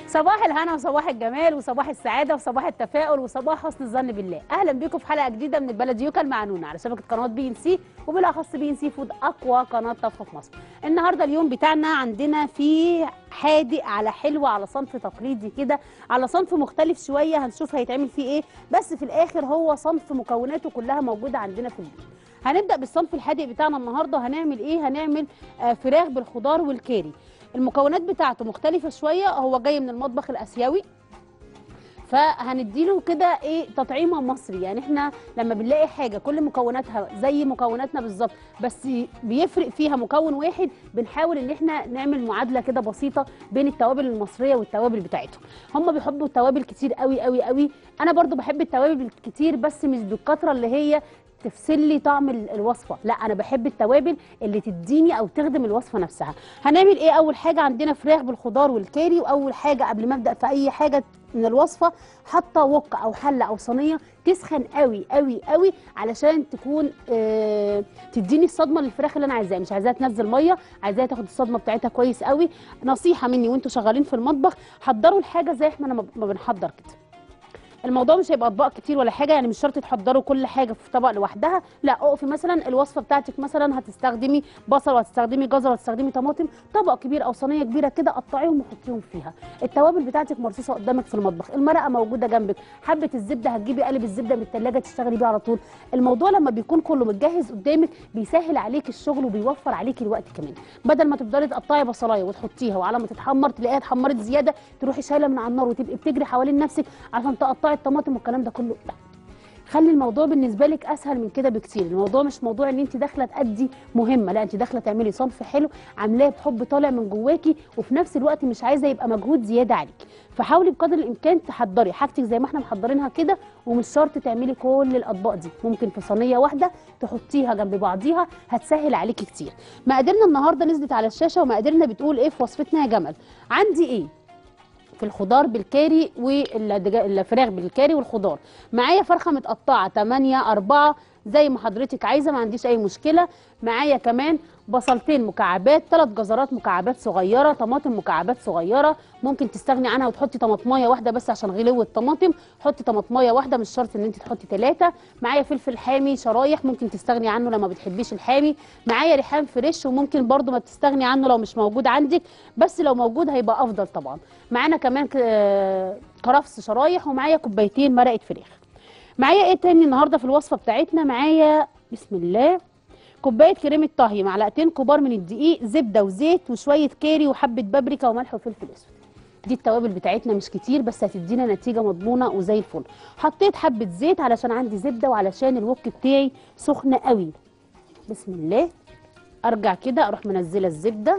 صباح الهنا وصباح الجمال وصباح السعاده وصباح التفاؤل وصباح حسن الظن بالله اهلا بيكم في حلقه جديده من البلد يوكا المعنونه على شبكه قناه بي ان سي وبالاخص بي ان سي فود اقوى قناه طبخ في مصر النهارده اليوم بتاعنا عندنا فيه حادق على حلو على صنف تقليدي كده على صنف مختلف شويه هنشوف هيتعمل فيه ايه بس في الاخر هو صنف مكوناته كلها موجوده عندنا في البيت هنبدا بالصنف الحادق بتاعنا النهارده هنعمل ايه هنعمل آه، فراخ بالخضار والكاري المكونات بتاعته مختلفه شويه هو جاي من المطبخ الاسيوي فهنديله كده ايه تطعيمه مصري يعني احنا لما بنلاقي حاجه كل مكوناتها زي مكوناتنا بالظبط بس بيفرق فيها مكون واحد بنحاول ان احنا نعمل معادله كده بسيطه بين التوابل المصريه والتوابل بتاعتهم هم بيحبوا التوابل كتير قوي قوي قوي انا برضو بحب التوابل كتير بس مش بالكتره اللي هي تفصل لي طعم ال- الوصفه لا انا بحب التوابل اللي تديني او تخدم الوصفه نفسها هنعمل ايه اول حاجه عندنا فراخ بالخضار والكاري واول حاجه قبل ما ابدا في اي حاجه من الوصفه حاطه وك او حله او صينيه تسخن قوي قوي قوي علشان تكون آه تديني الصدمه للفراخ اللي انا عايزاها مش عايزاها تنزل ميه عايزاها تاخد الصدمه بتاعتها كويس قوي نصيحه مني وانتوا شغالين في المطبخ حضروا الحاجه زي احنا ما ما بنحضر كده الموضوع مش هيبقى اطباق كتير ولا حاجه يعني مش شرط تحضروا كل حاجه في طبق لوحدها لا اقفي مثلا الوصفه بتاعتك مثلا هتستخدمي بصل وهتستخدمي جزر وهتستخدمي طماطم طبق كبير او صينيه كبيره كده قطعيهم وحطيهم فيها التوابل بتاعتك مرصوصه قدامك في المطبخ المرقه موجوده جنبك حبه الزبده هتجيبي قالب الزبده من الثلاجه تشتغلي بيه على طول الموضوع لما بيكون كله متجهز قدامك بيسهل عليك الشغل وبيوفر عليك الوقت كمان بدل ما تفضلي تقطعي بصلايه وتحطيها وعلى ما تتحمر تلاقيها اتحمرت زياده تروحي شايله من على النار وتبقي بتجري حوالين نفسك عشان تقطعي الطماطم والكلام ده كله لا خلي الموضوع بالنسبه لك اسهل من كده بكتير الموضوع مش موضوع ان انت داخله تادي مهمه لا انت داخله تعملي صنف حلو عاملاه بحب طالع من جواكي وفي نفس الوقت مش عايزه يبقى مجهود زياده عليك فحاولي بقدر الامكان تحضري حاجتك زي ما احنا محضرينها كده ومش شرط تعملي كل الاطباق دي ممكن في صينيه واحده تحطيها جنب بعضيها هتسهل عليكي كتير مقاديرنا النهارده نزلت على الشاشه ومقاديرنا بتقول ايه في وصفتنا يا جمل عندي ايه في الخضار بالكاري والفراخ بالكاري والخضار معايا فرخه متقطعه 8 4 زي ما حضرتك عايزه ما عنديش اي مشكله معايا كمان بصلتين مكعبات ثلاث جزرات مكعبات صغيره طماطم مكعبات صغيره ممكن تستغني عنها وتحطي طماطمايه واحده بس عشان غلو الطماطم حطي طماطمايه واحده مش شرط ان انت تحطي ثلاثه معايا فلفل حامي شرايح ممكن تستغني عنه لو ما بتحبيش الحامي معايا ريحان فريش وممكن برده ما تستغني عنه لو مش موجود عندك بس لو موجود هيبقى افضل طبعا معانا كمان ك- كرفس شرايح ومعايا كوبايتين مرقه فراخ معايا ايه تاني النهارده في الوصفه بتاعتنا معايا بسم الله كوبايه كريمه طهي معلقتين كبار من الدقيق زبده وزيت وشويه كاري وحبه بابريكا وملح وفلفل اسود دي التوابل بتاعتنا مش كتير بس هتدينا نتيجه مضمونه وزي الفل حطيت حبه زيت علشان عندي زبده وعلشان الوك بتاعي سخن قوي بسم الله ارجع كده اروح منزله الزبده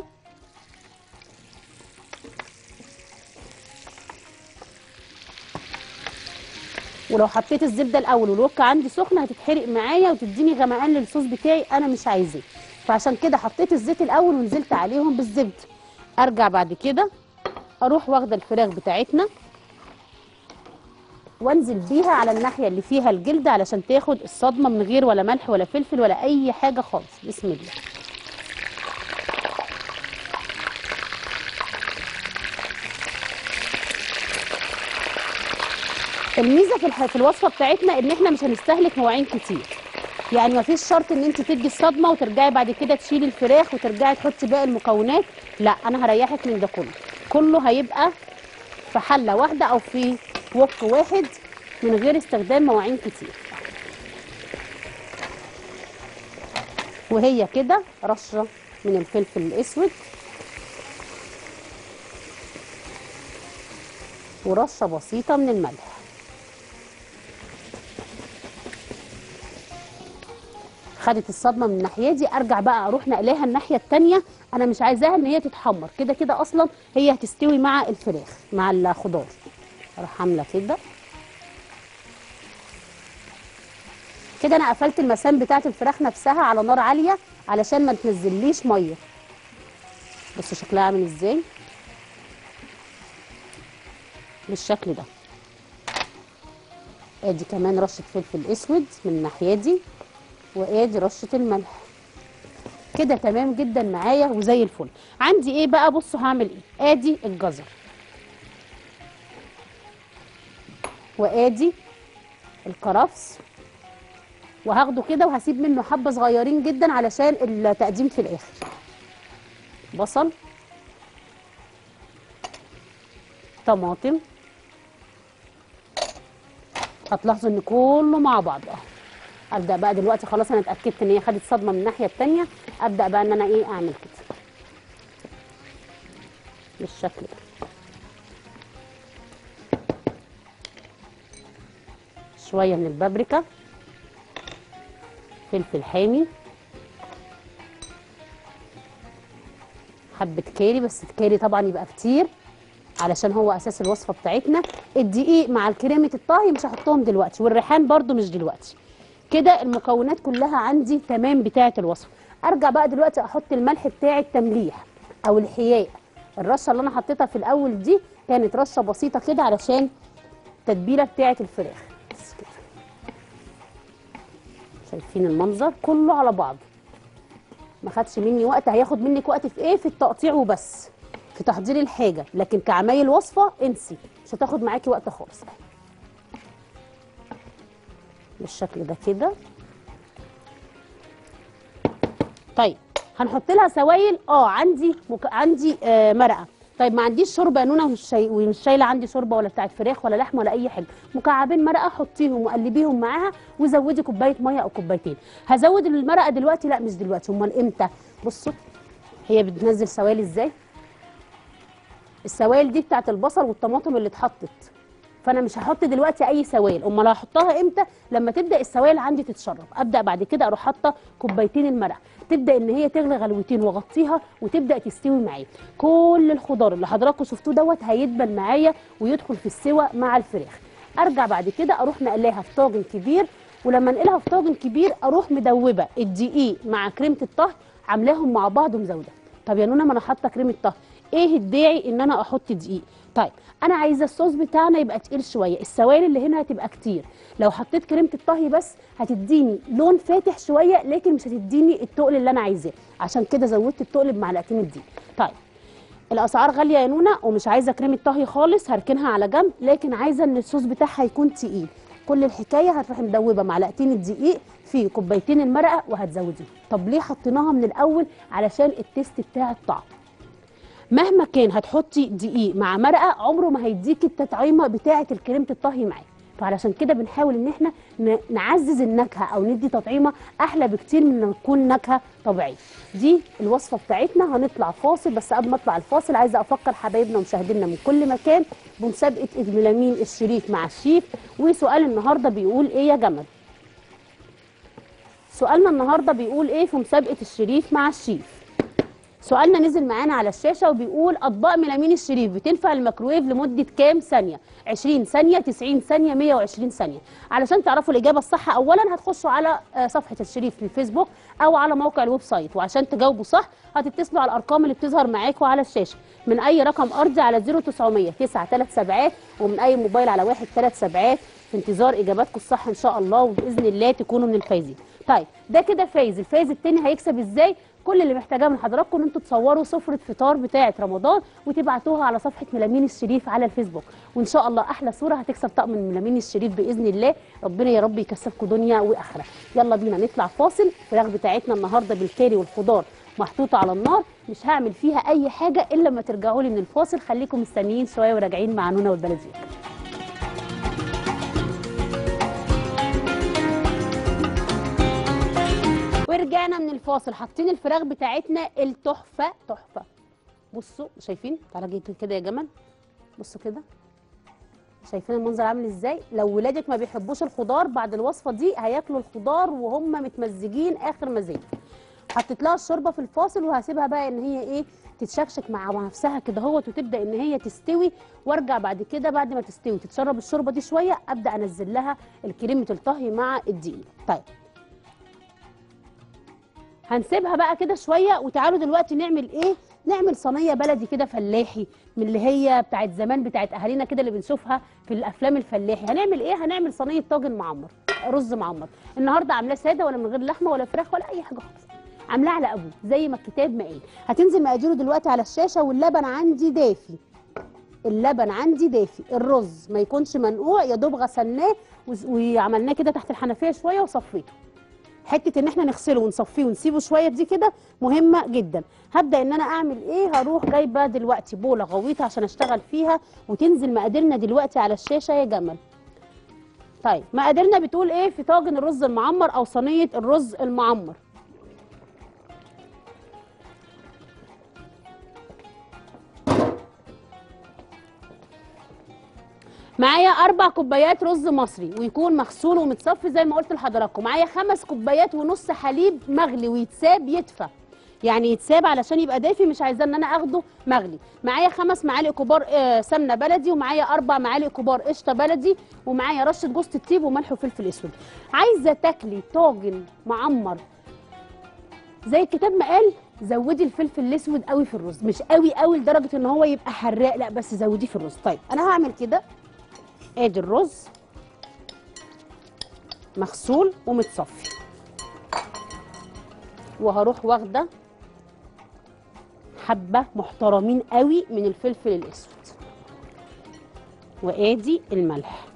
ولو حطيت الزبده الاول والوك عندي سخنه هتتحرق معايا وتديني غمقان للصوص بتاعي انا مش عايزاه فعشان كده حطيت الزيت الاول ونزلت عليهم بالزبده ارجع بعد كده اروح واخده الفراخ بتاعتنا وانزل بيها على الناحيه اللي فيها الجلد علشان تاخد الصدمه من غير ولا ملح ولا فلفل ولا اي حاجه خالص بسم الله الميزه في الح- في الوصفه بتاعتنا ان احنا مش هنستهلك مواعين كتير يعني مفيش شرط ان انت تدي الصدمه وترجعي بعد كده تشيلي الفراخ وترجعي تحطي باقي المكونات لا انا هريحك من ده كله كله هيبقى في حله واحده او في وك واحد من غير استخدام مواعين كتير وهي كده رشه من الفلفل الاسود ورشه بسيطه من الملح خدت الصدمه من الناحيه دي ارجع بقى اروح نقلاها الناحيه التانيه انا مش عايزاها ان هي تتحمر كده كده اصلا هي هتستوي مع الفراخ مع الخضار اروح عامله كده كده انا قفلت المسام بتاعه الفراخ نفسها على نار عاليه علشان ما تنزليش ميه بصوا شكلها عامل ازاي بالشكل ده ادي كمان رشه فلفل اسود من الناحيه دي وادي رشه الملح كده تمام جدا معايا وزي الفل عندي ايه بقى بصوا هعمل ايه ادي الجزر وادي الكرفس وهاخده كده وهسيب منه حبه صغيرين جدا علشان التقديم في الاخر بصل طماطم هتلاحظوا ان كله مع بعض اهو ابدا بقى دلوقتي خلاص انا اتاكدت ان هي خدت صدمه من الناحيه التانيه ابدا بقى ان انا ايه اعمل كده بالشكل ده شويه من البابريكا فلفل حامي حبه كاري بس الكاري طبعا يبقى كتير علشان هو اساس الوصفه بتاعتنا الدقيق مع الكريمه الطهي مش هحطهم دلوقتي والريحان برده مش دلوقتي كده المكونات كلها عندي تمام بتاعه الوصفه ارجع بقى دلوقتي احط الملح بتاع التمليح او الحياء الرشه اللي انا حطيتها في الاول دي كانت رشه بسيطه كده علشان التتبيله بتاعه الفراخ بس كده شايفين المنظر كله على بعضه ما خدش مني وقت هياخد منك وقت في ايه في التقطيع وبس في تحضير الحاجه لكن كعمايل وصفه انسي مش هتاخد معاكي وقت خالص بالشكل ده كده طيب هنحط لها سوائل اه عندي مك... عندي آه مرقه طيب ما عنديش شوربه يا نونه ومش شاي... ومش شايله عندي شوربه ولا بتاعت فراخ ولا لحمه ولا اي حاجه مكعبين مرقه حطيهم وقلبيهم معاها وزودي كوبايه ميه او كوبايتين هزود المرقه دلوقتي لا مش دلوقتي امال امتى بصوا هي بتنزل سوائل ازاي السوائل دي بتاعت البصل والطماطم اللي اتحطت فانا مش هحط دلوقتي اي سوائل امال هحطها امتى لما تبدا السوائل عندي تتشرب ابدا بعد كده اروح حاطه كوبايتين المرقه تبدا ان هي تغلي غلوتين واغطيها وتبدا تستوي معايا كل الخضار اللي حضراتكم شفتوه دوت هيدبل معايا ويدخل في السوى مع الفراخ ارجع بعد كده اروح نقلاها في طاجن كبير ولما انقلها في طاجن كبير اروح مدوبه الدقيق مع كريمه الطهي عاملاهم مع بعض ومزوده طب يا نونا ما انا حاطه كريمه طهي ايه الداعي ان انا احط دقيق طيب انا عايزه الصوص بتاعنا يبقى تقيل شويه السوائل اللي هنا هتبقى كتير لو حطيت كريمه الطهي بس هتديني لون فاتح شويه لكن مش هتديني التقل اللي انا عايزاه عشان كده زودت التقل بمعلقتين الدقيق طيب الاسعار غاليه يا نونا ومش عايزه كريمه طهي خالص هركنها على جنب لكن عايزه ان الصوص بتاعها يكون تقيل كل الحكايه هتروحي مدوبه معلقتين الدقيق في كوبايتين المرقه وهتزوديهم طب ليه حطيناها من الاول علشان التيست بتاع الطعم مهما كان هتحطي دقيق مع مرقه عمره ما هيديكي التطعيمه بتاعه الكريمه الطهي معاه فعلشان كده بنحاول ان احنا نعزز النكهه او ندي تطعيمه احلى بكتير من ان تكون نكهه طبيعيه دي الوصفه بتاعتنا هنطلع فاصل بس قبل ما اطلع الفاصل عايزه افكر حبايبنا ومشاهدينا من كل مكان بمسابقه الملامين الشريف مع الشيف وسؤال النهارده بيقول ايه يا جمل سؤالنا النهارده بيقول ايه في مسابقه الشريف مع الشيف سؤالنا نزل معانا على الشاشه وبيقول اطباق ميلامين الشريف بتنفع الميكروويف لمده كام ثانيه 20 ثانيه 90 ثانيه 120 ثانيه علشان تعرفوا الاجابه الصح اولا هتخشوا على صفحه الشريف في الفيسبوك او على موقع الويب سايت وعشان تجاوبوا صح هتتصلوا على الارقام اللي بتظهر معاكم على الشاشه من اي رقم ارضي على 0900 9 3 سبعات ومن اي موبايل على 1 3 سبعات في انتظار اجاباتكم الصح ان شاء الله وباذن الله تكونوا من الفايزين طيب ده كده فايز الفايز التاني هيكسب ازاي كل اللي محتاجاه من حضراتكم ان انتوا تصوروا سفره فطار بتاعه رمضان وتبعتوها على صفحه ملامين الشريف على الفيسبوك وان شاء الله احلى صوره هتكسب طقم من ملامين الشريف باذن الله ربنا يا رب يكسبكم دنيا واخره يلا بينا نطلع فاصل الفراخ بتاعتنا النهارده بالكاري والخضار محطوطه على النار مش هعمل فيها اي حاجه الا لما ترجعوا لي من الفاصل خليكم مستنيين شويه وراجعين مع نونا والبلديه ورجعنا من الفاصل حاطين الفراخ بتاعتنا التحفه تحفه بصوا شايفين تعالى كده يا جمل بصوا كده شايفين المنظر عامل ازاي لو ولادك ما بيحبوش الخضار بعد الوصفه دي هياكلوا الخضار وهم متمزجين اخر مزاج حطيت لها الشوربه في الفاصل وهسيبها بقى ان هي ايه تتشكشك مع نفسها كده اهوت وتبدا ان هي تستوي وارجع بعد كده بعد ما تستوي تتشرب الشوربه دي شويه ابدا انزل لها الكريمه الطهي مع الدقيق طيب هنسيبها بقى كده شويه وتعالوا دلوقتي نعمل ايه نعمل صينيه بلدي كده فلاحي من اللي هي بتاعت زمان بتاعت اهالينا كده اللي بنشوفها في الافلام الفلاحي هنعمل ايه هنعمل صينيه طاجن معمر رز معمر النهارده عاملاه ساده ولا من غير لحمه ولا فراخ ولا اي حاجه خالص عاملاه على ابوه زي ما الكتاب ما قال هتنزل مقاديره دلوقتي على الشاشه واللبن عندي دافي اللبن عندي دافي الرز ما يكونش منقوع يا دوب غسلناه وز- وعملناه كده تحت الحنفيه شويه وصفيته حته ان احنا نغسله ونصفيه ونسيبه شويه دي كده مهمه جدا هبدا ان انا اعمل ايه هروح جايبه دلوقتي بوله غويطه عشان اشتغل فيها وتنزل مقاديرنا دلوقتي على الشاشه يا جمل طيب مقاديرنا بتقول ايه في طاجن الرز المعمر او صينيه الرز المعمر معايا اربع كوبايات رز مصري ويكون مغسول ومتصفي زي ما قلت لحضراتكم معايا خمس كوبايات ونص حليب مغلي ويتساب يدفى يعني يتساب علشان يبقى دافي مش عايزاه ان انا اخده مغلي معايا خمس معالق كبار آه، سمنه بلدي ومعايا اربع معالق كبار قشطه بلدي ومعايا رشه جوز الطيب وملح وفلفل اسود عايزه تاكلي طاجن معمر زي الكتاب ما قال زودي الفلفل الاسود قوي في الرز مش قوي قوي لدرجه ان هو يبقى حراق لا بس زوديه في الرز طيب انا هعمل كده ادي الرز مغسول ومتصفي وهروح واخده حبه محترمين قوي من الفلفل الاسود وادي الملح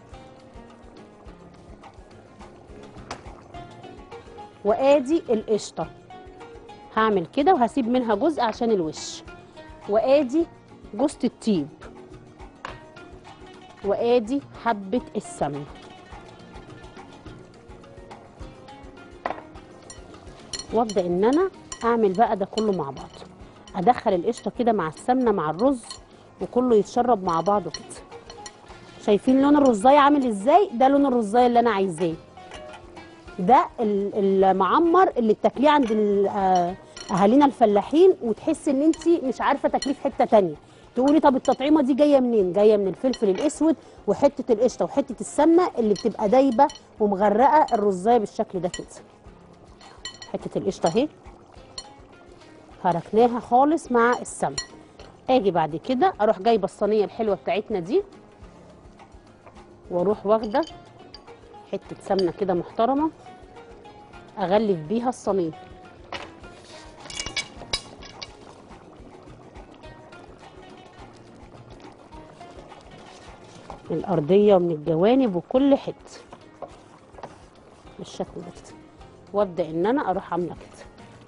وادي القشطه هعمل كده وهسيب منها جزء عشان الوش وادي جوزة الطيب وادي حبه السمنه وابدا ان انا اعمل بقى ده كله مع بعض ادخل القشطه كده مع السمنه مع الرز وكله يتشرب مع بعضه كده شايفين لون الرزايه عامل ازاي ده لون الرزايه اللي انا عايزاه ده ال- المعمر اللي بتاكليه عند ال- آه، اهالينا الفلاحين وتحسي ان انت مش عارفه تاكليه في حته تانية تقولي طب التطعيمه دي جايه منين جايه من الفلفل الاسود وحته القشطه وحته السمنه اللي بتبقى دايبه ومغرقه الرزايه بالشكل ده كده حته القشطه اهي فركناها خالص مع السمنه اجي بعد كده اروح جايبه الصينيه الحلوه بتاعتنا دي واروح واخده حته سمنه كده محترمه اغلف بيها الصينيه من الارضيه ومن الجوانب وكل حته بالشكل ده كده وابدا ان انا اروح عامله كده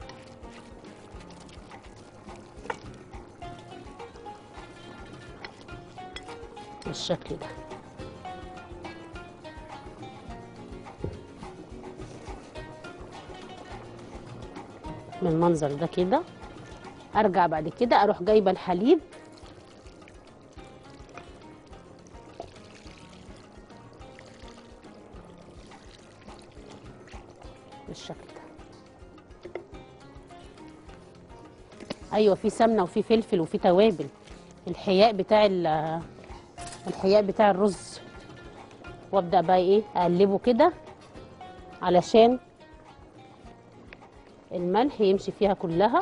بالشكل ده من المنظر ده كده ارجع بعد كده اروح جايبه الحليب بالشكل ده ايوه في سمنه وفي فلفل وفي توابل الحياء بتاع ال- الحياء بتاع الرز وابدا بقى ايه اقلبه كده علشان الملح يمشي فيها كلها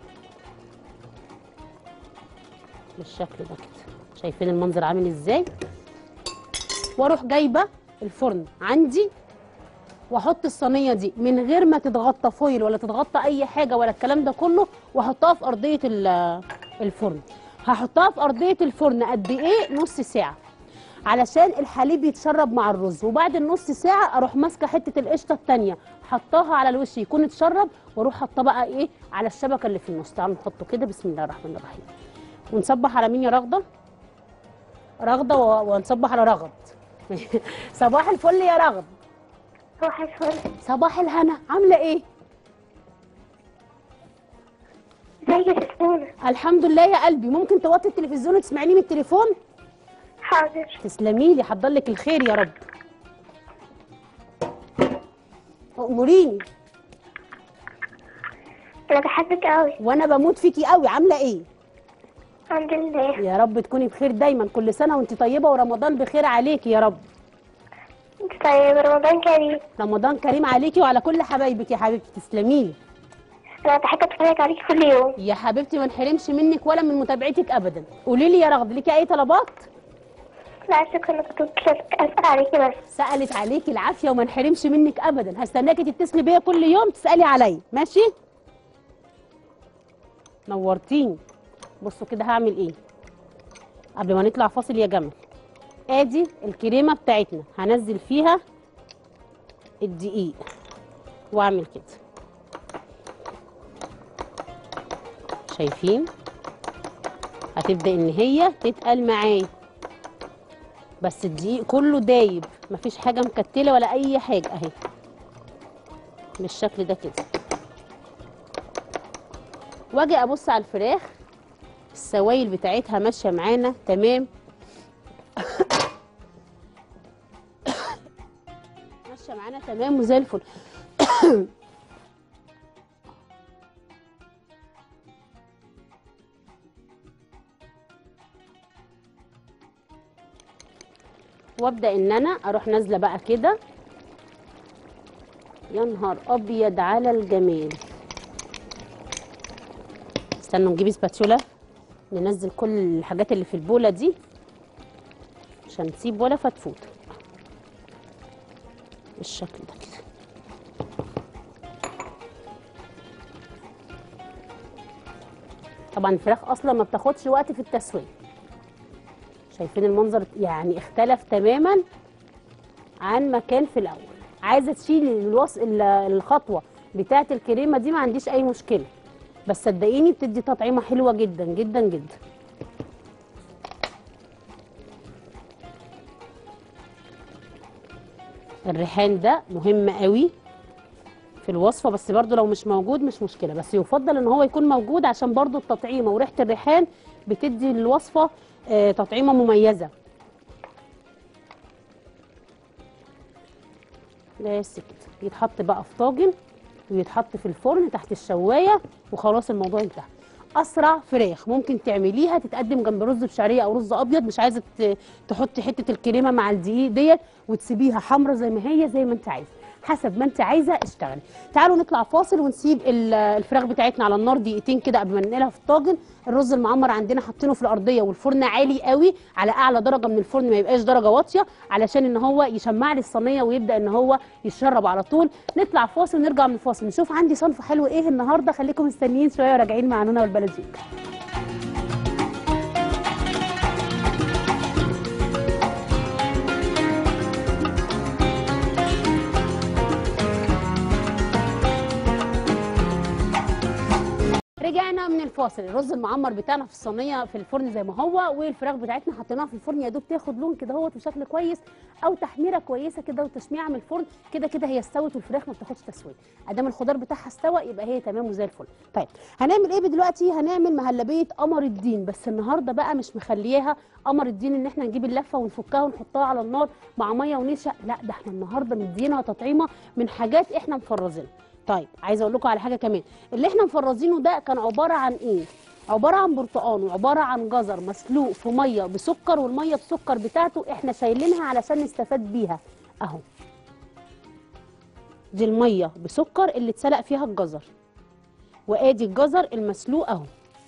بالشكل ده كده شايفين المنظر عامل ازاي واروح جايبه الفرن عندي واحط الصينيه دي من غير ما تتغطى فويل ولا تتغطى اي حاجه ولا الكلام ده كله واحطها في ارضيه ال- الفرن هحطها في ارضيه الفرن قد ايه نص ساعه علشان الحليب يتشرب مع الرز وبعد النص ساعه اروح ماسكه حته القشطه التانيه حطاها على الوش يكون اتشرب واروح حاطاه بقى ايه على الشبكه اللي في النص تعالوا نحطه كده بسم الله الرحمن الرحيم ونصبح على مين يا رغده رغده و- ونصبح على رغد صباح الفل يا رغد صباح الفل صباح الهنا عامله ايه ازيك يا سسونة الحمد لله يا قلبي ممكن توطي التلفزيون وتسمعيني من التليفون حاضر تسلمي لي حضر لك الخير يا رب اموريني انا بحبك قوي وانا بموت فيكي قوي عامله ايه الحمد لله يا رب تكوني بخير دايما كل سنه وانت طيبه ورمضان بخير عليكي يا رب طيب رمضان كريم رمضان كريم عليكي وعلى كل حبايبك يا حبيبتي تسلمي لي انا بحب اتفرج عليك كل يوم يا حبيبتي ما نحرمش منك ولا من متابعتك ابدا قولي لي يا رغد ليكي اي طلبات لا شكرا كنت اسال عليكي بس سالت عليكي العافيه وما نحرمش منك ابدا هستناكي تتصلي بيا كل يوم تسالي عليا ماشي نورتيني بصوا كده هعمل ايه قبل ما نطلع فاصل يا جمل ادي الكريمه بتاعتنا هنزل فيها الدقيق واعمل كده شايفين هتبدا ان هي تتقل معايا بس الدقيق كله دايب مفيش حاجه مكتله ولا اي حاجه اهي بالشكل ده كده واجي ابص على الفراخ السوائل بتاعتها ماشيه معانا تمام ماشيه معانا تمام وزي الفل وابدا ان انا اروح نازله بقى كده يا نهار ابيض على الجمال استنوا نجيب سباتشولا ننزل كل الحاجات اللي في البوله دي مش هنسيب ولا فتفوت بالشكل ده كده طبعا الفراخ اصلا ما بتاخدش وقت في التسويه شايفين المنظر يعني اختلف تماما عن ما كان في الاول عايزه تشيلي الوص... ال- الخطوه بتاعه الكريمه دي ما عنديش اي مشكله بس صدقيني بتدي تطعيمه حلوه جدا جدا جدا الريحان ده مهم قوي في الوصفه بس برضو لو مش موجود مش مشكله بس يفضل ان هو يكون موجود عشان برضو التطعيمه وريحه الريحان بتدي للوصفه آه، تطعيمه مميزه بس كده يتحط بقى في طاجن ويتحط في الفرن تحت الشوايه وخلاص الموضوع انتهى اسرع فراخ ممكن تعمليها تتقدم جنب رز بشعريه او رز ابيض مش عايزه ت- تحطي حته الكريمه مع الدقيق ديت وتسيبيها حمرا زي ما هي زي ما انت عايزه حسب ما انت عايزه اشتغلي تعالوا نطلع فاصل ونسيب ال- الفراخ بتاعتنا على النار دقيقتين كده قبل ما ننقلها في الطاجن الرز المعمر عندنا حاطينه في الارضيه والفرن عالي قوي على اعلى درجه من الفرن ما يبقاش درجه واطيه علشان ان هو يشمع لي الصينيه ويبدا ان هو يشرب على طول نطلع فاصل ونرجع من الفاصل نشوف عندي صنف حلو ايه النهارده خليكم مستنيين شويه وراجعين مع نونا والبلديك رجعنا من الفاصل الرز المعمر بتاعنا في الصينيه في الفرن زي ما هو والفراخ بتاعتنا حطيناها في الفرن يا دوب تاخد لون كده اهوت وشكل كويس او تحميره كويسه كده وتشميعه من الفرن كده كده هي استوت والفراخ ما بتاخدش تسويه ادام الخضار بتاعها استوى يبقى هي تمام وزي الفل طيب هنعمل ايه دلوقتي هنعمل مهلبيه قمر الدين بس النهارده بقى مش مخلياها قمر الدين ان احنا نجيب اللفه ونفكها ونحطها على النار مع ميه ونشا لا ده احنا النهارده مدينها تطعيمه من حاجات احنا مفرزينها طيب عايزه اقول لكم على حاجه كمان اللي احنا مفرزينه ده كان عباره عن ايه عباره عن برتقان وعباره عن جزر مسلوق في ميه بسكر والميه بسكر بتاعته احنا شايلينها علشان نستفاد بيها اهو دي الميه بسكر اللي اتسلق فيها الجزر وادي الجزر المسلوق اهو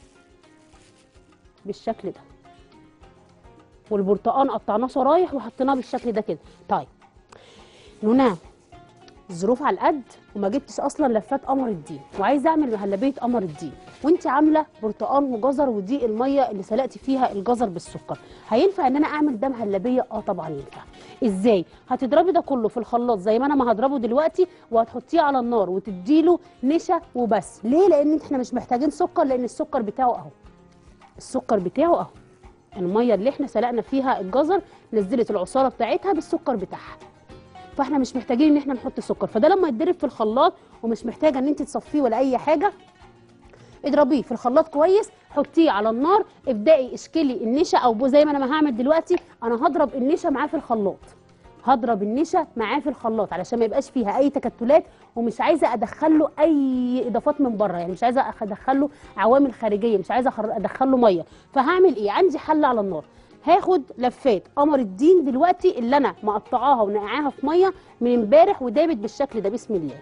بالشكل ده والبرتقان قطعناه شرايح وحطيناه بالشكل ده كده طيب نوناه الظروف على القد وما جبتش اصلا لفات قمر الدين وعايزه اعمل مهلبيه قمر الدين وانت عامله برتقان وجزر ودي الميه اللي سلقتي فيها الجزر بالسكر هينفع ان انا اعمل ده مهلبيه اه طبعا ينفع ازاي هتضربي ده كله في الخلاط زي ما انا ما هضربه دلوقتي وهتحطيه على النار وتديله نشا وبس ليه لان احنا مش محتاجين سكر لان السكر بتاعه اهو السكر بتاعه اهو الميه اللي احنا سلقنا فيها الجزر نزلت العصاره بتاعتها بالسكر بتاعها فاحنا مش محتاجين ان احنا نحط سكر فده لما يتضرب في الخلاط ومش محتاجه ان انت تصفيه ولا اي حاجه اضربيه في الخلاط كويس حطيه على النار ابدأي اشكلي النشا او بو- زي ما انا ما هعمل دلوقتي انا هضرب النشا معاه في الخلاط هضرب النشا معاه في الخلاط علشان ما يبقاش فيها اي تكتلات ومش عايزه ادخله اي اضافات من بره يعني مش عايزه ادخله عوامل خارجيه مش عايزه أخر- ادخله ميه فهعمل ايه عندي حله على النار هاخد لفات قمر الدين دلوقتي اللي انا مقطعاها ونقعاها في ميه من امبارح ودابت بالشكل ده بسم الله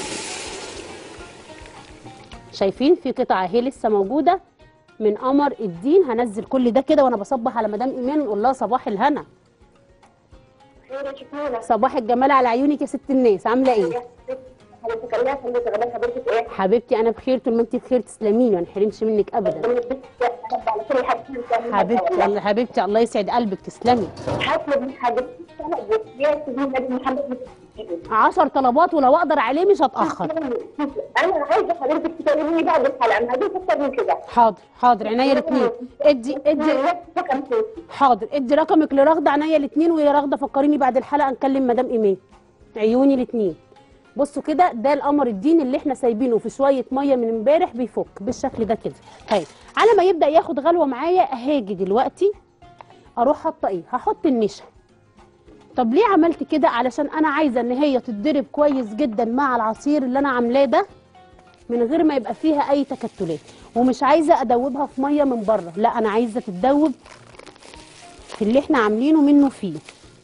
شايفين في قطعه اهي لسه موجوده من قمر الدين هنزل كل ده كده وانا بصبح على مدام ايمان ونقول لها صباح الهنا خير يا شيخانا صباح الجمال على عيونك يا ست الناس عامله ايه حضرتك الله يخليك غدا حضرتك ايه؟ حبيبتي انا بخير طول ما انت بخير تسلميني ما نحرمش منك ابدا ربنا يديك على كل حد حبيبتي حبيبتي الله يسعد قلبك تسلمي هطلب من حضرتك طلب يا سيدي النبي محمد 10 طلبات ولو اقدر عليه مش هتاخر انا عايزه حضرتك تكلميني بعد الحلقه ما عايزه اكتر من كده حاضر حاضر عينيا الاثنين ادي ادي حاضر ادي رقمك لرغده عينيا الاثنين ويا رغده فكريني بعد الحلقه نكلم مدام ايمان عيوني الاثنين بصوا كده ده القمر الدين اللي احنا سايبينه في شويه ميه من امبارح بيفك بالشكل ده كده طيب على ما يبدا ياخد غلوه معايا هاجي دلوقتي اروح حاطه ايه هحط النشا طب ليه عملت كده علشان انا عايزه ان هي تتضرب كويس جدا مع العصير اللي انا عاملاه ده من غير ما يبقى فيها اي تكتلات ومش عايزه ادوبها في ميه من بره لا انا عايزه تتدوب في اللي احنا عاملينه منه فيه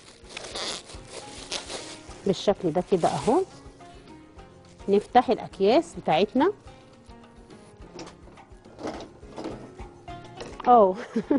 بالشكل ده كده اهو نفتح الاكياس بتاعتنا اه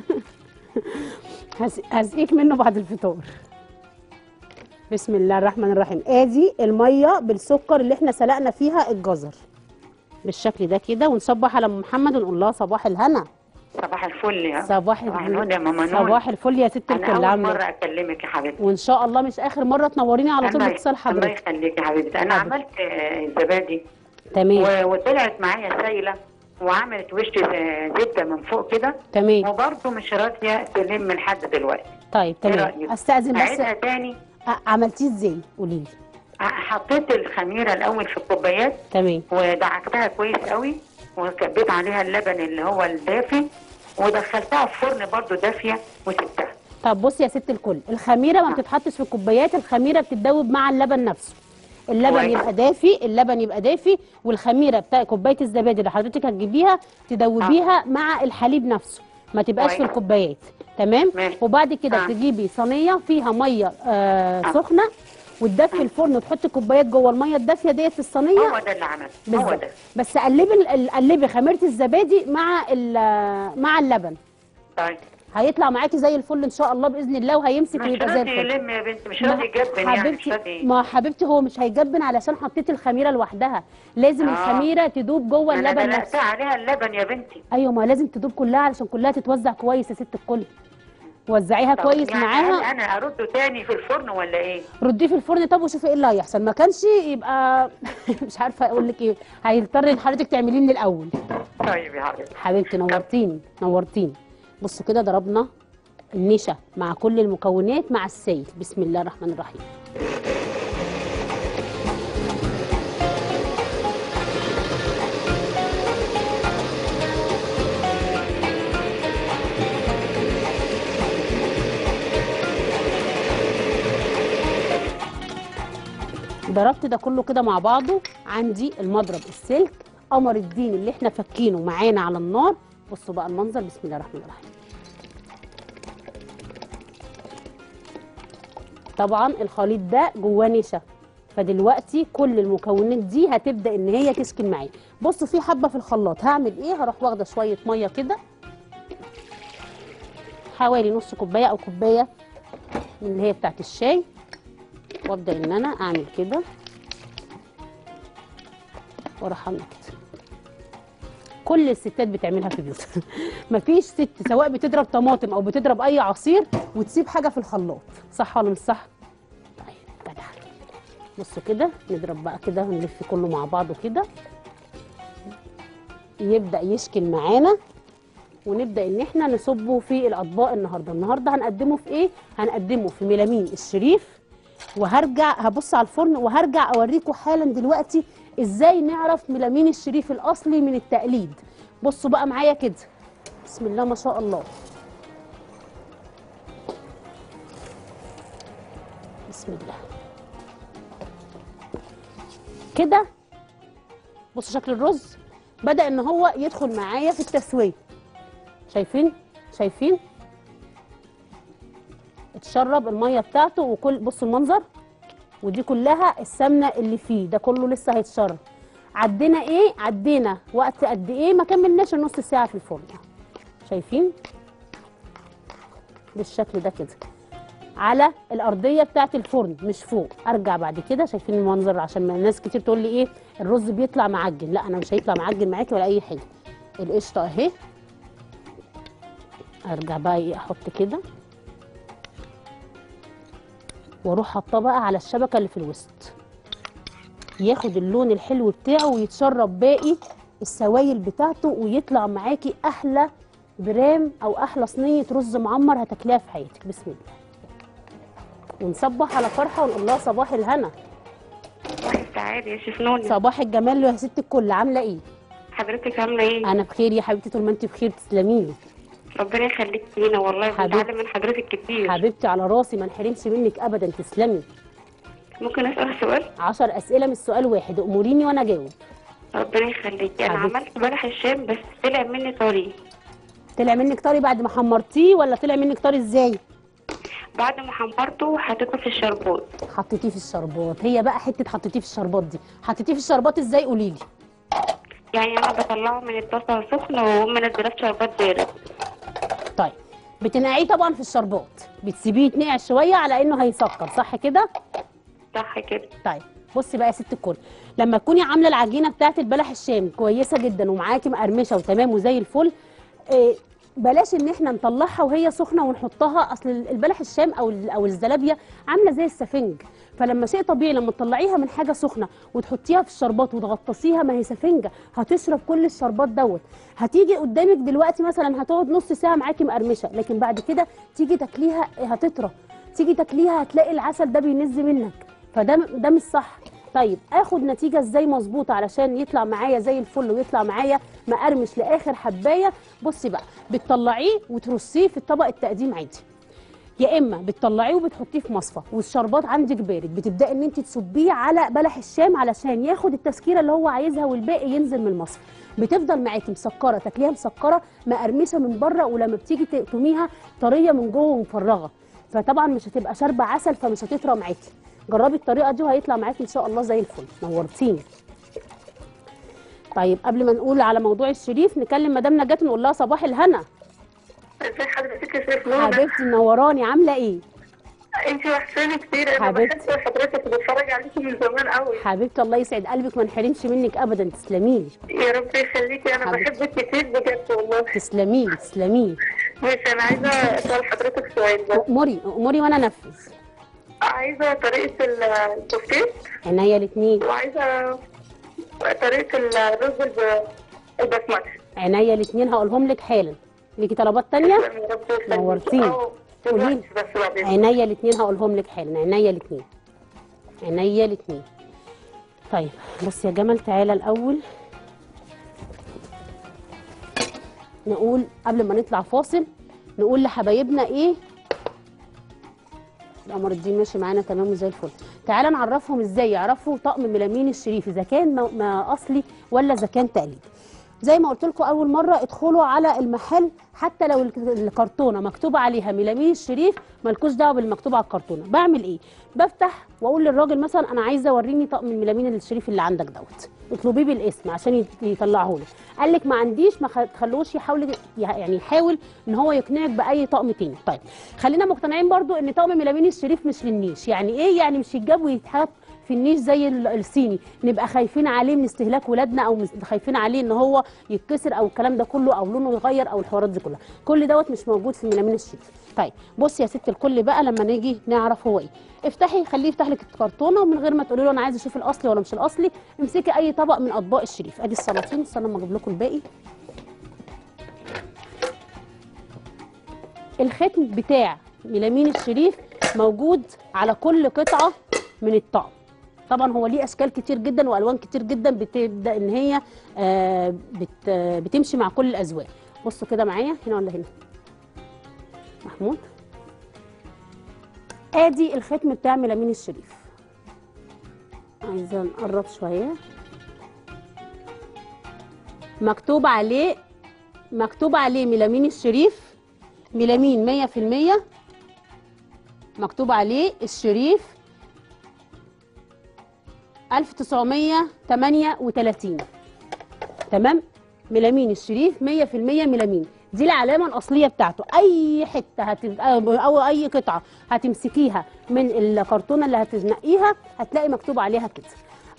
هس- هسقيك منه بعد الفطار بسم الله الرحمن الرحيم ادي الميه بالسكر اللي احنا سلقنا فيها الجزر بالشكل ده كده ونصبح على ام محمد ونقول لها صباح الهنا صباح الفل يا صباح صباح النور يا ماما نور صباح الفل يا ست انا الكل اول عامله مره إيه؟ اكلمك يا حبيبتي وان شاء الله مش اخر مره تنوريني على طول الله- باتصال الله حضرتك يخليك يا حبيبتي انا حاضر. عملت آه، زبادي تمام و- وطلعت معايا سايله وعملت وش آه، زبده من فوق كده تمام وبرضه مش راضيه تلم لحد دلوقتي طيب إيه تمام رأيك؟ استاذن بس اعيدها تاني أ- عملتيه ازاي قولي لي ع- حطيت الخميره الاول في الكوبايات تمام ودعكتها كويس قوي وكبيت عليها اللبن اللي هو الدافي ودخلتها في فرن برضه دافيه وسبتها طب بصي يا ست الكل الخميره ما آه. بتتحطش في الكوبايات الخميره بتتدوب مع اللبن نفسه اللبن كويس. يبقى دافي اللبن يبقى دافي والخميره بتاع كوبايه الزبادي اللي حضرتك هتجيبيها تدوبيها مع الحليب نفسه ما تبقاش في كويس. الكوبايات تمام ماشي. وبعد كده آه. تجيبي صينيه فيها ميه آه آه. سخنه وتدفي الفرن وتحطي كوبايات جوه الميه الدافيه ديت في الصينيه هو ده اللي عملته هو بالظبط ده بس قلبي ال- ال- قلبي خميره الزبادي مع ال- مع اللبن طيب هيطلع معاكي زي الفل ان شاء الله باذن الله وهيمسك مش ويبقى زي راضي الفل يلم يا بنتي مش ما- راضي يجبن يعني مش حبيبتي راضي ما حبيبتي هو مش هيجبن علشان حطيت الخميره لوحدها لازم آه. الخميره تدوب جوه انا اللبن دلقتها نفسه عليها اللبن يا بنتي ايوه ما لازم تدوب كلها علشان كلها تتوزع كويس يا ست الكل وزعيها طب كويس يعني معاها هل انا ارده تاني في الفرن ولا ايه رديه في الفرن طب وشوفي ايه اللي هيحصل ما كانش يبقى مش عارفه اقول لك ايه هيضطر حضرتك تعمليه من الاول طيب يا حبيبتي حبيبتي نورتيني نورتيني بصوا كده ضربنا النشا مع كل المكونات مع السيل بسم الله الرحمن الرحيم ضربت ده كله كده مع بعضه عندي المضرب السلك قمر الدين اللي احنا فكينه معانا على النار بصوا بقى المنظر بسم الله الرحمن الرحيم طبعا الخليط ده جواه نشا فدلوقتي كل المكونات دي هتبدا ان هي تسكن معايا بصوا في حبه في الخلاط هعمل ايه هروح واخده شويه ميه كده حوالي نص كوبايه او كوبايه من اللي هي بتاعت الشاي وابدا ان انا اعمل كده واروح عامله كده كل الستات بتعملها في بيوتها مفيش ست سواء بتضرب طماطم او بتضرب اي عصير وتسيب حاجه في الخلاط صح ولا مش صح طيب جدع بصوا كده نضرب بقى كده ونلف كله مع بعضه كده يبدا يشكل معانا ونبدا ان احنا نصبه في الاطباق النهارده النهارده هنقدمه في ايه هنقدمه في ميلامين الشريف وهرجع هبص على الفرن وهرجع اوريكم حالا دلوقتي ازاي نعرف ميلامين الشريف الاصلي من التقليد بصوا بقى معايا كده بسم الله ما شاء الله بسم الله كده بصوا شكل الرز بدأ ان هو يدخل معايا في التسويه شايفين شايفين اتشرب الميه بتاعته وكل بصوا المنظر ودي كلها السمنه اللي فيه ده كله لسه هيتشرب عدينا ايه عدينا وقت قد ايه ما كملناش النص ساعه في الفرن شايفين بالشكل ده كده على الارضيه بتاعه الفرن مش فوق ارجع بعد كده شايفين المنظر عشان ما الناس كتير تقول لي ايه الرز بيطلع معجن لا انا مش هيطلع معجن معاكي ولا اي حاجه القشطه اهي ارجع بقى ايه احط كده واروح حاطاه بقى على الشبكه اللي في الوسط ياخد اللون الحلو بتاعه ويتشرب باقي السوائل بتاعته ويطلع معاكي احلى برام او احلى صينيه رز معمر هتاكليها في حياتك بسم الله ونصبح على فرحه ونقول لها صباح الهنا صباح السعادة يا شيف نوني صباح الجمال يا ست الكل عامله ايه حضرتك عاملة ايه؟ انا بخير يا حبيبتي طول ما انت بخير تسلمي لي ربنا يخليك لينا والله حبيبتي. بنتعلم من حضرتك كتير حبيبتي على راسي ما انحرمش منك ابدا تسلمي ممكن اسأل سؤال؟ عشر اسئله مش سؤال واحد اموريني وانا اجاوب ربنا يخليك انا حبيبتي. عملت بلح الشام بس طلع مني طري طلع منك طري بعد ما حمرتيه ولا طلع منك طري ازاي بعد ما حمرته حطيته في الشربات حطيتيه في الشربات هي بقى حته حطيتيه في الشربات دي حطيتيه في الشربات ازاي قولي لي يعني انا بطلعه من الطاسة سخن وهم منزلاه في شربات بارد طيب بتنقعيه طبعا في الشربات بتسيبيه يتنقع شويه على انه هيسكر صح كده صح كده طيب بصي بقى يا ست الكل لما تكوني عامله العجينه بتاعت البلح الشام كويسه جدا ومعاكي مقرمشه وتمام وزي الفل إيه بلاش ان احنا نطلعها وهي سخنه ونحطها اصل البلح الشام او ال- او الزلابيه عامله زي السفنج فلما شيء طبيعي لما تطلعيها من حاجه سخنه وتحطيها في الشربات وتغطسيها ما هي سفنجه هتشرب كل الشربات دوت هتيجي قدامك دلوقتي مثلا هتقعد نص ساعه معاكي مقرمشه لكن بعد كده تيجي تاكليها هتطرى تيجي تاكليها هتلاقي العسل ده بينز منك فده ده مش صح طيب اخد نتيجه ازاي مظبوطه علشان يطلع معايا زي الفل ويطلع معايا مقرمش لاخر حبايه بصي بقى بتطلعيه وترصيه في الطبق التقديم عادي يا اما بتطلعيه وبتحطيه في مصفى والشربات عندك بارد بتبداي ان انت تصبيه على بلح الشام علشان ياخد التسكيره اللي هو عايزها والباقي ينزل من المصفى بتفضل معاكي مسكره تاكليها مسكره مقرمشه من بره ولما بتيجي تقطميها طريه من جوه ومفرغه فطبعا مش هتبقى شاربه عسل فمش هتطرى معاكي جربي الطريقه دي وهيطلع معاكي ان شاء الله زي الفل نورتيني طيب قبل ما نقول على موضوع الشريف نكلم مدام نجاة نقول لها صباح الهنا ازي حضرتك يا شيف نوني حبيبتي منوراني عامله ايه انت وحشاني كتير انا حبيبتي. بحب حضرتك بتفرج عليكي من زمان قوي حبيبتي الله يسعد قلبك ما انحرمش منك ابدا تسلمي لي يا رب يخليكي انا حبيبتي. بحبك كتير بجد والله تسلمي لي تسلمي لي ماشي انا عايزه اسال حضرتك سؤال بس اموري اموري وانا انفذ عايزه طريقه الكفتين عينيا الاثنين وعايزه طريقه الرز الب- البسمتي عينيا الاثنين هقولهم لك حالا ليكي طلبات تانية يا رب يخليكي نورتيني. اه قوليلي. دلوقتي بس بعدين عينيا الاثنين هقولهم لك حالا عينيا الاثنين عينيا الاثنين طيب بص يا جمال تعالى الاول نقول قبل ما نطلع فاصل نقول لحبايبنا ايه القمر الدين ماشي معانا تمام وزي الفل تعالى نعرفهم ازاي يعرفوا طقم ميلامين الشريف اذا كان ما- ما اصلي ولا اذا كان تقليد زي ما قلت لكم اول مره ادخلوا على المحل حتى لو الك- الكرتونه مكتوب عليها ميلامين الشريف مالكوش دعوه بالمكتوب على الكرتونه بعمل ايه بفتح واقول للراجل مثلا انا عايزه وريني طقم الميلامين الشريف اللي عندك دوت اطلبيه بالاسم عشان يت- يطلعه لك قال لك ما عنديش ما خ- تخلوش يحاول يعني يحاول ان هو يقنعك باي طقم تاني طيب خلينا مقتنعين برضو ان طقم ميلامين الشريف مش للنيش يعني ايه يعني مش يتجاب ويتحط في النيش زي ال- الصيني نبقى خايفين عليه من استهلاك ولادنا او مس- خايفين عليه ان هو يتكسر او الكلام ده كله او لونه يغير او الحوارات دي كلها كل دوت مش موجود في ميلامين الشريف طيب بصي يا ست الكل بقى لما نيجي نعرف هو ايه افتحي خليه يفتح لك الكرتونه ومن غير ما تقولي له انا عايزه اشوف الاصلي ولا مش الاصلي امسكي اي طبق من اطباق الشريف ادي السلاطين استنى اما اجيب لكم الباقي الختم بتاع ميلامين الشريف موجود على كل قطعه من الطقم طبعا هو ليه اشكال كتير جدا والوان كتير جدا بتبدا ان هي آه، بت آه، بتمشي مع كل الاذواق بصوا كده معايا هنا ولا هنا محمود ادي الختم بتاع ميلامين الشريف عايزه نقرب شويه مكتوب عليه مكتوب عليه ميلامين الشريف ميلامين 100% مكتوب عليه الشريف 1938 تمام ميلامين الشريف 100% ميلامين دي العلامه الاصليه بتاعته اي حته هت... او اي قطعه هتمسكيها من الكرتونه اللي هتنقيها هتلاقي مكتوب عليها كده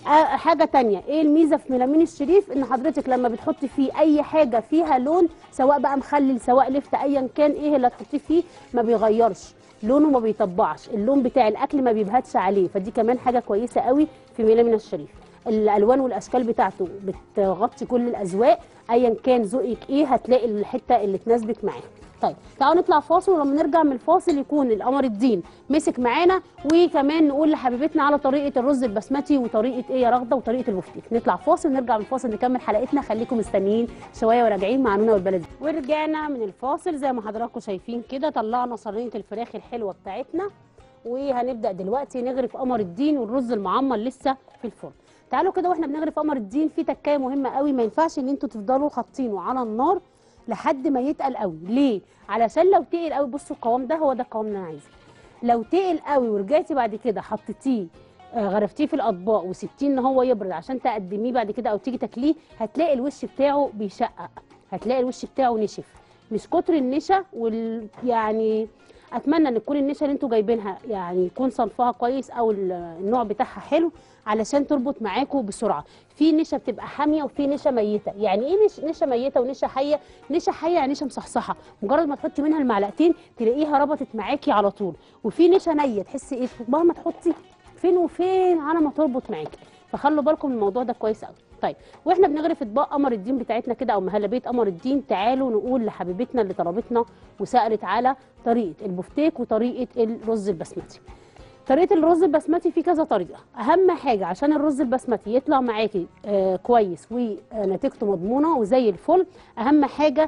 آه، حاجه تانية ايه الميزه في ميلامين الشريف ان حضرتك لما بتحطي فيه اي حاجه فيها لون سواء بقى مخلل سواء لفت ايا كان ايه اللي هتحطيه فيه ما بيغيرش لونه ما بيطبعش اللون بتاع الاكل ما بيبهتش عليه فدي كمان حاجه كويسه قوي في ميلامين الشريف الالوان والاشكال بتاعته بتغطي كل الاذواق ايا كان ذوقك ايه هتلاقي الحته اللي تناسبك معاه طيب تعالوا نطلع فاصل ولما نرجع من الفاصل يكون القمر الدين مسك معانا وكمان نقول لحبيبتنا على طريقه الرز البسمتي وطريقه ايه يا رغده وطريقه البفتيك نطلع فاصل نرجع من الفاصل نكمل حلقتنا خليكم مستنيين شويه وراجعين مع نونا والبلدي ورجعنا من الفاصل زي ما حضراتكم شايفين كده طلعنا صينيه الفراخ الحلوه بتاعتنا وهنبدا دلوقتي نغرف قمر الدين والرز المعمر لسه في الفرن تعالوا كده واحنا بنغرف قمر الدين في تكايه مهمه قوي ما ينفعش ان انتوا تفضلوا حاطينه على النار لحد ما يتقل قوي ليه علشان لو تقل قوي بصوا القوام ده هو ده القوام اللي انا عايزه لو تقل قوي ورجعتي بعد كده حطيتيه آه، غرفتيه في الاطباق وسبتيه ان هو يبرد عشان تقدميه بعد كده او تيجي تاكليه هتلاقي الوش بتاعه بيشقق هتلاقي الوش بتاعه نشف مش كتر النشا وال يعني اتمنى ان تكون النشا اللي انتوا جايبينها يعني يكون صنفها كويس او ال- النوع بتاعها حلو علشان تربط معاكم بسرعه في نشا بتبقى حاميه وفي نشا ميته يعني ايه نش- نشا ميته ونشا حيه نشا حيه يعني نشا مصحصحه مجرد ما تحطي منها المعلقتين تلاقيها ربطت معاكي على طول وفي نشا نيه تحسي ايه مهما تحطي فين وفين على ما تربط معاكي فخلوا بالكم من الموضوع ده كويس قوي طيب واحنا بنغرف اطباق قمر الدين بتاعتنا كده او مهلبيه قمر الدين تعالوا نقول لحبيبتنا اللي طلبتنا وسالت على طريقه البفتيك وطريقه الرز البسمتي طريقه الرز البسمتي في كذا طريقه اهم حاجه عشان الرز البسمتي يطلع معاكي آه كويس ونتيجته مضمونه وزي الفل اهم حاجه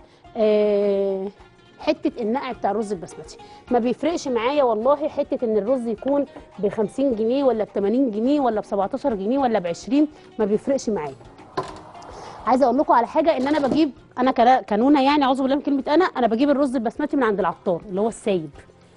آه حته النقع بتاع الرز البسمتي ما بيفرقش معايا والله حته ان الرز يكون ب 50 جنيه ولا ب 80 جنيه ولا ب 17 جنيه ولا ب 20 ما بيفرقش معايا عايزه اقول لكم على حاجه ان انا بجيب انا كلا- كانونه يعني اعوذ بالله من كلمه انا انا بجيب الرز البسمتي من عند العطار اللي هو السايب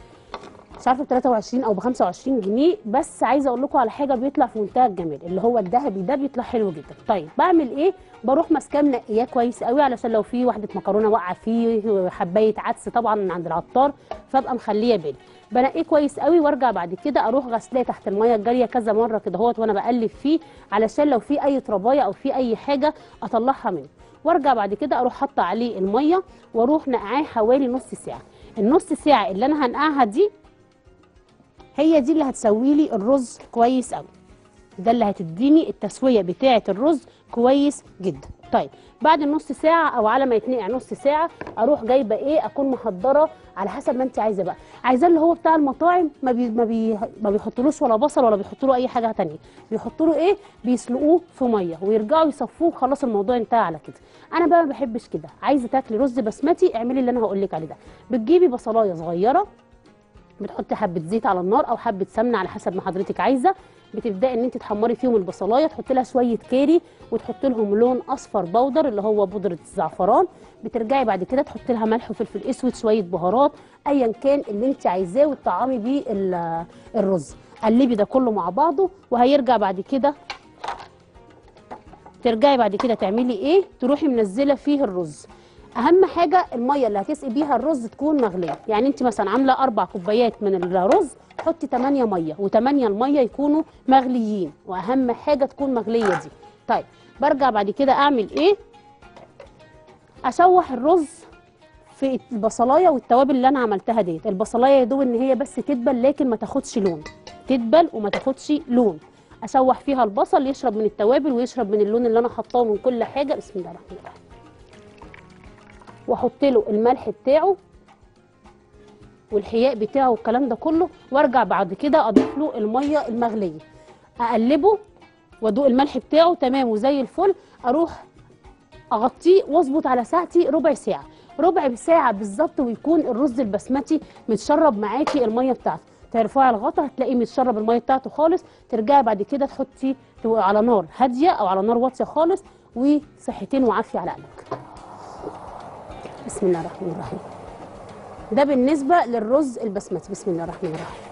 مش عارفه ب 23 او ب 25 جنيه بس عايزه اقول لكم على حاجه بيطلع في منتهى الجمال اللي هو الذهبي ده بيطلع حلو جدا طيب بعمل ايه بروح ماسكاه منقياه كويس قوي علشان لو في واحده مكرونه واقعه فيه حبايه عدس طبعا من عند العطار فابقى مخليه بالي بنقيه كويس قوي وارجع بعد كده اروح غسلاه تحت الميه الجاريه كذا مره كده اهوت وانا بقلب فيه علشان لو في اي ترابايه او في اي حاجه اطلعها منه وارجع بعد كده اروح حاطه عليه الميه واروح نقعاه حوالي نص ساعه النص ساعه اللي انا هنقعها دي هي دي اللي هتسوي لي الرز كويس قوي ده اللي هتديني التسويه بتاعه الرز كويس جدا طيب بعد النص ساعه او على ما يتنقع نص ساعه اروح جايبه ايه اكون محضره على حسب ما انت عايزه بقى عايزاه اللي هو بتاع المطاعم ما بي ما, بي ما بيحطلوش ولا بصل ولا بيحطوا له اي حاجه تانية بيحطوا له ايه بيسلقوه في ميه ويرجعوا يصفوه خلاص الموضوع انتهى على كده انا بقى ما بحبش كده عايزه تاكلي رز بسمتي اعملي اللي انا هقول لك عليه ده بتجيبي بصلايه صغيره بتحطي حبه زيت على النار او حبه سمنه على حسب ما حضرتك عايزه بتبداي ان انت تحمري فيهم البصلايه تحطي لها شويه كاري وتحطي لهم لون اصفر بودر اللي هو بودره الزعفران بترجعي بعد كده تحطي لها ملح وفلفل اسود شويه بهارات ايا كان اللي انت عايزاه وتطعمي بيه ال- الرز قلبي ده كله مع بعضه وهيرجع بعد كده ترجعي بعد كده تعملي ايه تروحي منزله فيه الرز اهم حاجه الميه اللي هتسقي بيها الرز تكون مغليه يعني انت مثلا عامله اربع كوبايات من الرز حطي 8 ميه و8 الميه يكونوا مغليين واهم حاجه تكون مغليه دي طيب برجع بعد كده اعمل ايه اشوح الرز في البصلايه والتوابل اللي انا عملتها ديت البصلايه يا دوب ان هي بس تدبل لكن ما تاخدش لون تدبل وما تاخدش لون اشوح فيها البصل يشرب من التوابل ويشرب من اللون اللي انا حطاه من كل حاجه بسم الله الرحمن الرحيم واحط له الملح بتاعه والحياء بتاعه والكلام ده كله وارجع بعد كده اضيف له الميه المغليه اقلبه وادوق الملح بتاعه تمام وزي الفل اروح اغطيه واظبط على ساعتي ربع ساعه ربع ساعه بالظبط ويكون الرز البسمتي متشرب معاكي الميه بتاعته ترفعي الغطا هتلاقيه متشرب الميه بتاعته خالص ترجعي بعد كده تحطي على نار هاديه او على نار واطيه خالص وصحتين وعافيه على قلبك بسم الله الرحمن الرحيم ده بالنسبه للرز البسمتي بسم الله الرحمن الرحيم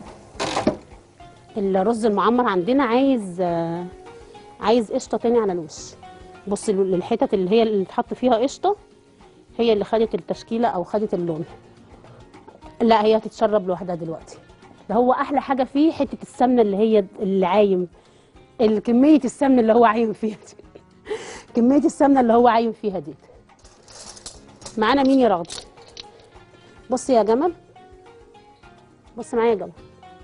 الرز المعمر عندنا عايز آه، عايز قشطه تاني على الوش بصي للحتت اللي هي اللي اتحط فيها قشطه هي اللي خدت التشكيله او خدت اللون لا هي هتتشرب لوحدها دلوقتي ده هو احلى حاجه فيه حته السمنه اللي هي اللي عايم ال- كميه السمن اللي هو عايم فيها دي كميه السمنه اللي هو عايم فيها دي معانا مين يا رغد بص يا جمل بص معايا يا جمل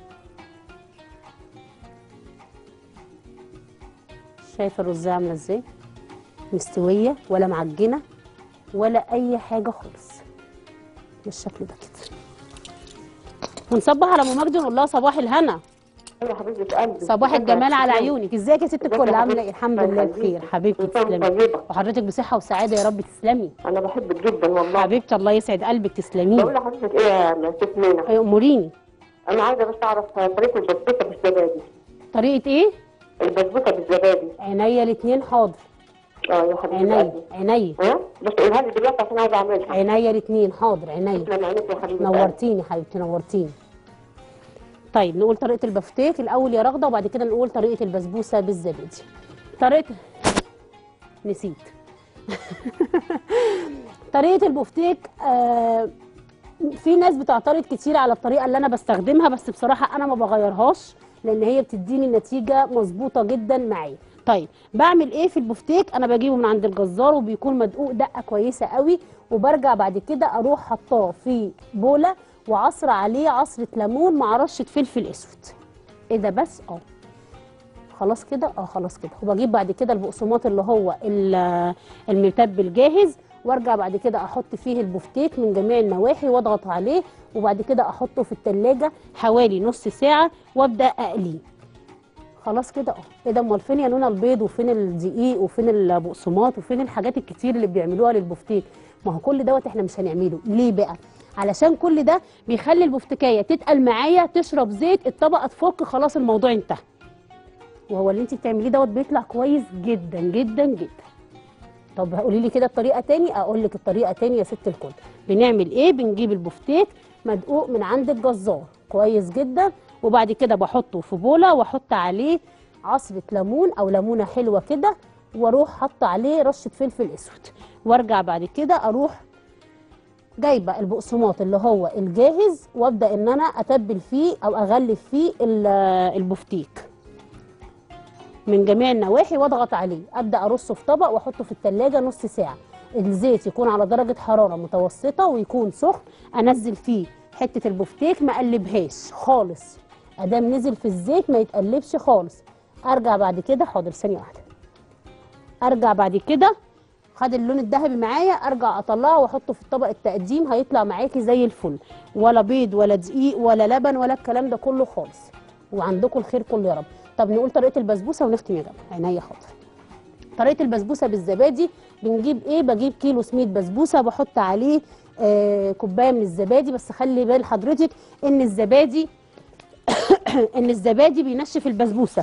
شايفه الرزايه عامله ازاي مستويه ولا معجنه ولا اي حاجه خالص بالشكل ده كده ونصبح على ام مجد ونقول لها صباح الهنا يا حبيبه قلبي صباح الجمال على عيونك ازيك يا ست ازيك الكل يا عامله حبيبتي؟ ايه الحمد الله لله يخليكي. بخير حبيبتي كل سنة تسلمي طيبة وحضرتك بصحه وسعاده يا رب تسلمي انا بحبك جدا والله حبيبتي الله يسعد قلبك بقول تسلمي لحضرتك ايه يا ست مينا أي اموريني انا عايزه بس اعرف طريقه البسبوسه بالزبادي طريقه ايه البسبوسه بالزبادي عينيا الاثنين حاضر اه يا حبيبه عينيا قلبي عينيا ها بس قولها لي دلوقتي عشان عايزه اعملها عينيا الاثنين حاضر عينيا تسلم عينيك يا حبيبه قلبي. نورتيني حبيبتي نورتيني طيب نقول طريقه البفتيك الاول يا رغده وبعد كده نقول طريقه البسبوسه بالزبادي طريقه نسيت طريقه البفتيك آه في ناس بتعترض كتير على الطريقه اللي انا بستخدمها بس بصراحه انا ما بغيرهاش لان هي بتديني نتيجه مظبوطه جدا معايا طيب بعمل ايه في البفتيك انا بجيبه من عند الجزار وبيكون مدقوق دقه كويسه قوي وبرجع بعد كده اروح حطاه في بوله وعصر عليه عصره ليمون مع رشه فلفل اسود ايه ده بس اه خلاص كده اه خلاص كده وبجيب بعد كده البقسماط اللي هو ال- المتبل جاهز وارجع بعد كده احط فيه البفتيك من جميع النواحي واضغط عليه وبعد كده احطه في التلاجة حوالي نص ساعة وابدا اقليه خلاص كده اه ايه ده امال فين يا نونا البيض وفين الدقيق وفين البقسماط وفين الحاجات الكتير اللي بيعملوها للبفتيك ما هو كل دوت احنا مش هنعمله ليه بقى علشان كل ده بيخلي البفتكايه تتقل معايا تشرب زيت الطبقه تفك خلاص الموضوع انتهى وهو اللي انت بتعمليه دوت بيطلع كويس جدا جدا جدا طب قولي لي كده الطريقه تاني اقول لك الطريقه تاني يا ست الكل بنعمل ايه بنجيب البفتيك مدقوق من عند الجزار كويس جدا وبعد كده بحطه في بوله واحط عليه عصره ليمون او ليمونه حلوه كده واروح حاطه عليه رشه فلفل اسود وارجع بعد كده اروح جايبه البقسماط اللي هو الجاهز وابدا ان انا اتبل فيه او اغلف فيه ال- البفتيك من جميع النواحي واضغط عليه ابدا ارصه في طبق واحطه في التلاجة نص ساعه الزيت يكون على درجه حراره متوسطه ويكون سخن انزل فيه حته البفتيك ما اقلبهاش خالص ادام نزل في الزيت ما يتقلبش خالص ارجع بعد كده حاضر ثانيه واحده ارجع بعد كده خد اللون الذهبي معايا ارجع اطلعه واحطه في الطبق التقديم هيطلع معاكي زي الفل ولا بيض ولا دقيق ولا لبن ولا الكلام ده كله خالص وعندكم الخير كله يا رب طب نقول طريقه البسبوسه ونختم يا جماعه عينيا حاضر طريقه البسبوسه بالزبادي بنجيب ايه بجيب كيلو سميد بسبوسه بحط عليه آه كوبايه من الزبادي بس خلي بال حضرتك ان الزبادي ان الزبادي بينشف البسبوسه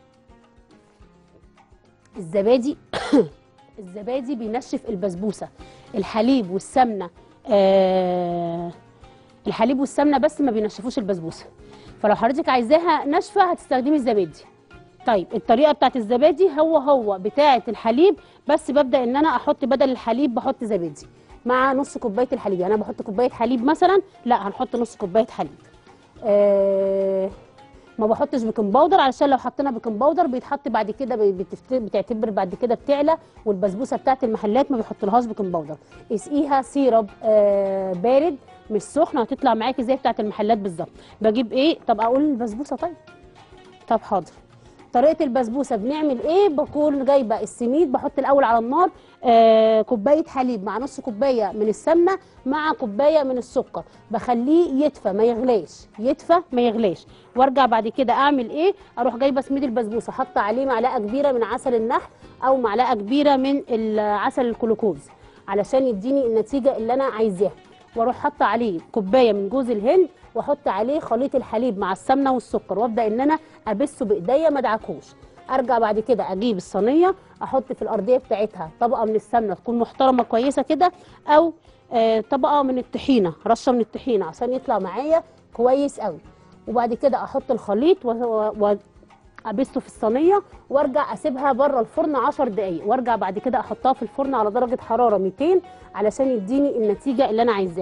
الزبادي الزبادي بينشف البسبوسه الحليب والسمنه آه الحليب والسمنه بس ما بينشفوش البسبوسه فلو حضرتك عايزاها ناشفه هتستخدمي الزبادي طيب الطريقه بتاعت الزبادي هو هو بتاعه الحليب بس ببدا ان انا احط بدل الحليب بحط زبادي مع نص كوبايه الحليب يعني انا بحط كوبايه حليب مثلا لا هنحط نص كوبايه حليب آه ما بحطش بيكنج باودر علشان لو حطينا بيكنج باودر بيتحط بعد كده بي- بتفت- بتعتبر بعد كده بتعلى والبسبوسه بتاعت المحلات ما بيحطلهاش بيكنج باودر اسقيها سيرب آه بارد مش سخن هتطلع معاكي زي بتاعت المحلات بالظبط بجيب ايه طب اقول البسبوسه طيب طب حاضر طريقه البسبوسه بنعمل ايه بكون جايبه السميد بحط الاول على النار آه كوبايه حليب مع نص كوبايه من السمنه مع كوبايه من السكر بخليه يدفى ما يغلاش يدفى ما يغلاش وارجع بعد كده اعمل ايه اروح جايبه سميد البسبوسه حاطه عليه معلقه كبيره من عسل النحل او معلقه كبيره من عسل الكلوكوز علشان يديني النتيجه اللي انا عايزاها واروح حاطه عليه كوبايه من جوز الهند واحط عليه خليط الحليب مع السمنه والسكر وابدا ان انا ابسه بايديا ما ادعكوش ارجع بعد كده اجيب الصينيه احط في الارضيه بتاعتها طبقه من السمنه تكون محترمه كويسه كده او آه طبقه من الطحينه رشه من الطحينه عشان يطلع معايا كويس قوي وبعد كده احط الخليط و... و... ابسه في الصينيه وارجع اسيبها بره الفرن 10 دقائق وارجع بعد كده احطها في الفرن على درجه حراره 200 علشان يديني النتيجه اللي انا عايزاها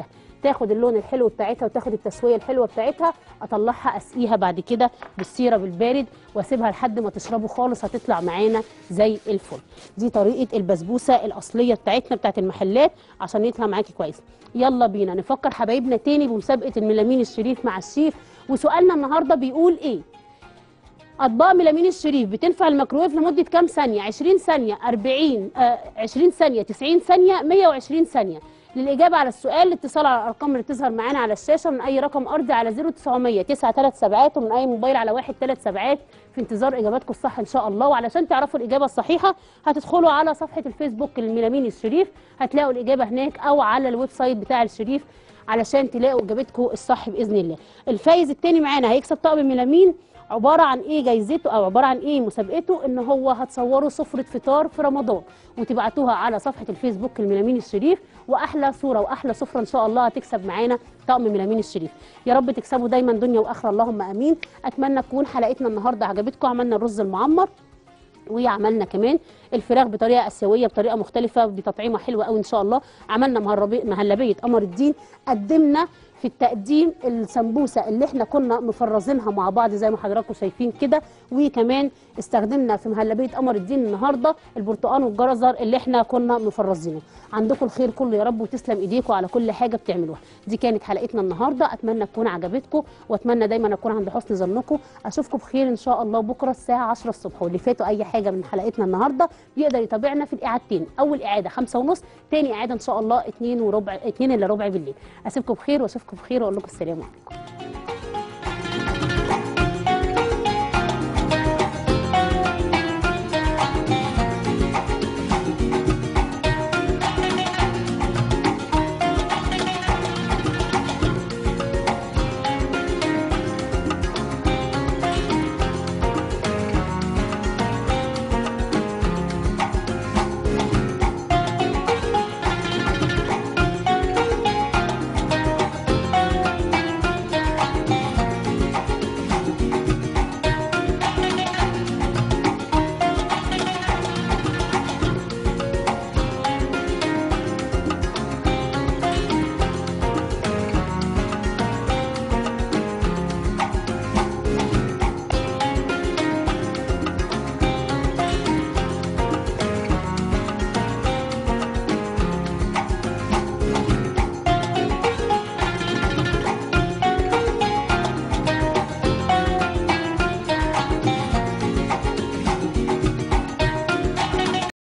تاخد اللون الحلو بتاعتها وتاخد التسويه الحلوه بتاعتها اطلعها اسقيها بعد كده بالسيرب البارد واسيبها لحد ما تشربه خالص هتطلع معانا زي الفل دي طريقه البسبوسه الاصليه بتاعتنا بتاعت المحلات عشان يطلع معاكي كويس يلا بينا نفكر حبايبنا تاني بمسابقه الميلامين الشريف مع الشيف وسؤالنا النهارده بيقول ايه اطباق ميلامين الشريف بتنفع الميكرويف لمده كام ثانيه 20 ثانيه 40 آه 20 ثانيه 90 ثانيه 120 ثانيه للاجابه على السؤال الاتصال على الارقام اللي بتظهر معانا على الشاشه من اي رقم ارضي على 0900 9 3 سبعات ومن اي موبايل على 1 3 سبعات في انتظار اجاباتكم الصح ان شاء الله وعلشان تعرفوا الاجابه الصحيحه هتدخلوا على صفحه الفيسبوك الميلامين الشريف هتلاقوا الاجابه هناك او على الويب سايت بتاع الشريف علشان تلاقوا اجابتكم الصح باذن الله الفايز التاني معانا هيكسب طقم ميلامين عباره عن ايه جايزته او عباره عن ايه مسابقته ان هو هتصوروا سفره فطار في رمضان وتبعتوها على صفحه الفيسبوك الميلامين الشريف واحلى صوره واحلى سفره ان شاء الله هتكسب معانا طقم ميلامين الشريف يا رب تكسبوا دايما دنيا واخره اللهم امين اتمنى تكون حلقتنا النهارده عجبتكم عملنا الرز المعمر وعملنا كمان الفراخ بطريقه اسيويه بطريقه مختلفه بتطعيمه حلوه قوي ان شاء الله عملنا مهربي- مهلبيه قمر الدين قدمنا في التقديم السمبوسه اللي احنا كنا مفرزينها مع بعض زي ما حضراتكم شايفين كده وكمان استخدمنا في مهلبيه قمر الدين النهارده البرتقال والجزر اللي احنا كنا مفرزينه عندكم الخير كله يا رب وتسلم ايديكم على كل حاجه بتعملوها دي كانت حلقتنا النهارده اتمنى تكون عجبتكم واتمنى دايما اكون عند حسن ظنكم اشوفكم بخير ان شاء الله بكره الساعه 10 الصبح واللي فاتوا اي حاجه من حلقتنا النهارده يقدر يتابعنا في الاعادتين اول اعاده 5 ونص تاني اعاده ان شاء الله 2 وربع 2 الا ربع بالليل اسيبكم بخير واشوفكم بخير واقول لكم السلام عليكم